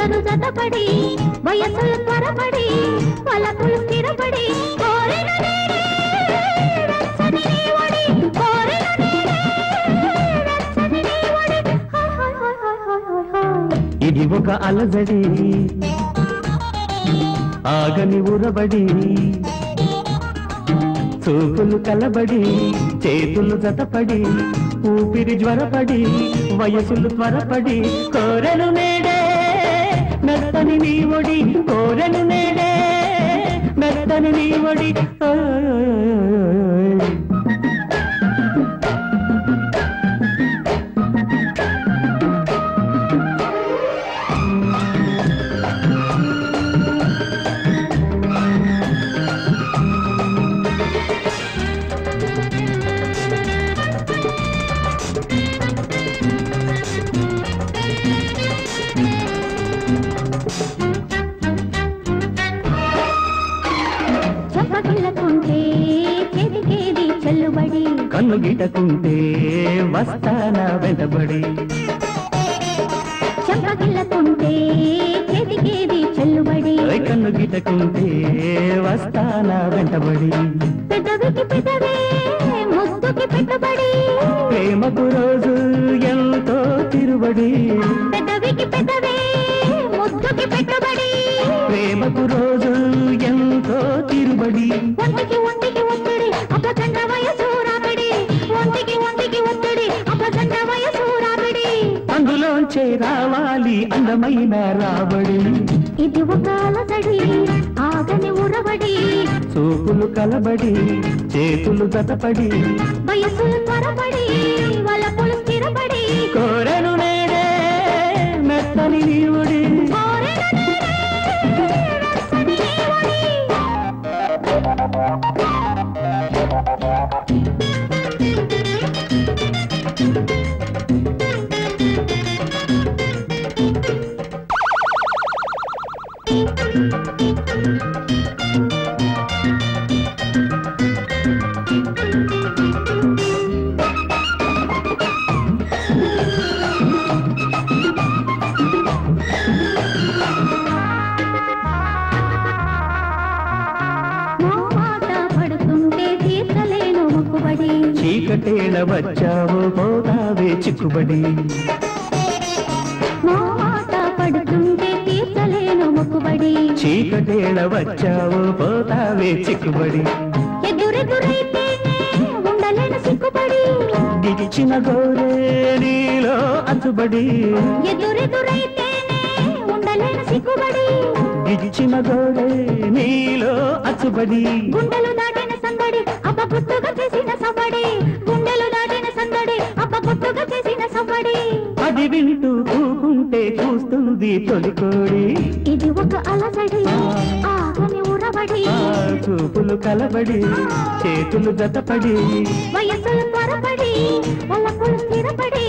కలలు జతపడి వయసులు త్వరపడి పలకులు స్థిరపడి కోరిన నేడే వెచ్చని నీ ఒడి, కోరిన నేడే వెచ్చని నీ ఒడి. Hi hi hi hi hi hi hi. ఇది ఒక అలజడి ఆగని ఉరబడి చూపులు కలబడి చేతులు జతపడి ఊపిరి జ్వరపడి వయసులు త్వరపడి కోరెను నేడే మెత్తని నీ ఒడి కోరెను నేడే మెత్తని నీ ఒడి ఓయ్. చెప్పగిల్లకుంటే చేతికేది చెల్లుబడి కన్ను గిటకుంటే వస్తానా వెంటబడి చెప్పగిల్లకుంటే చేతికేది చెల్లుబడి ఓయ్ కన్ను గిటకుంటే వస్తానా వెంటబడి పెదవికి పెదవే ముద్దుకి పెట్టుబడి ప్రేమకు రోజు ఎంతో తిరుబడి పెదవికి పెదవే ముద్దుకి పెట్టుబడి ప్రేమకు రోజు ఎంతో తిరుబడి ఒంటికి ఒంటికి ఒత్తిడి అపచండ వయసు రాబడి ఒంటికి ఒంటికి ఒత్తిడి అపచండ వయసు రాబడి అందులోంచే రావాలి అందమైన రాబడి ఇది ఒక అలసడి ఆగని ఉరబడి చూపులు కలబడి చేతులు జతపడి వయసులు త్వరపడి వలపులు స్థిరపడి కోరెను నేడే మెత్తని నీవుడి కోరిన నేడే వెచ్చని నీ ఒడి. మోమాట పడుతుంటే తీర్చలేను మొక్కుబడి చీకటేళ వచ్చావు పోదావే చిక్కుబడి మోమాట పడుతుంటే తీర్చలేను మొక్కుబడి చీకటేళ వచ్చావు పోతావే చిక్కుబడి ఎదురెదురైతేనే ఉండలేను సిగ్గుపడి గిడిచిన గోరే నీలో అచ్చుబడి ఎదురెదురైతేనే ఉండలేను సిగ్గుపడి గిడిచిన గోరే నీలో అచ్చుబడి గుండెలు దాటిన సందడి అప్ప గుర్తుగా చేసిన సవ్వడి గుండెలు దాటిన సందడి అప్ప గుర్తుగా చేసిన సవ్వడి అది వింటూ కూకుంటే చూస్తుంది తొలికోడి ఇది ఒక అలసడి ఆగని ఉరబడి ఆ చూపులు కలబడి చేతులు జతపడి వయసులు త్వరపడి వల్లపులు స్థిరపడి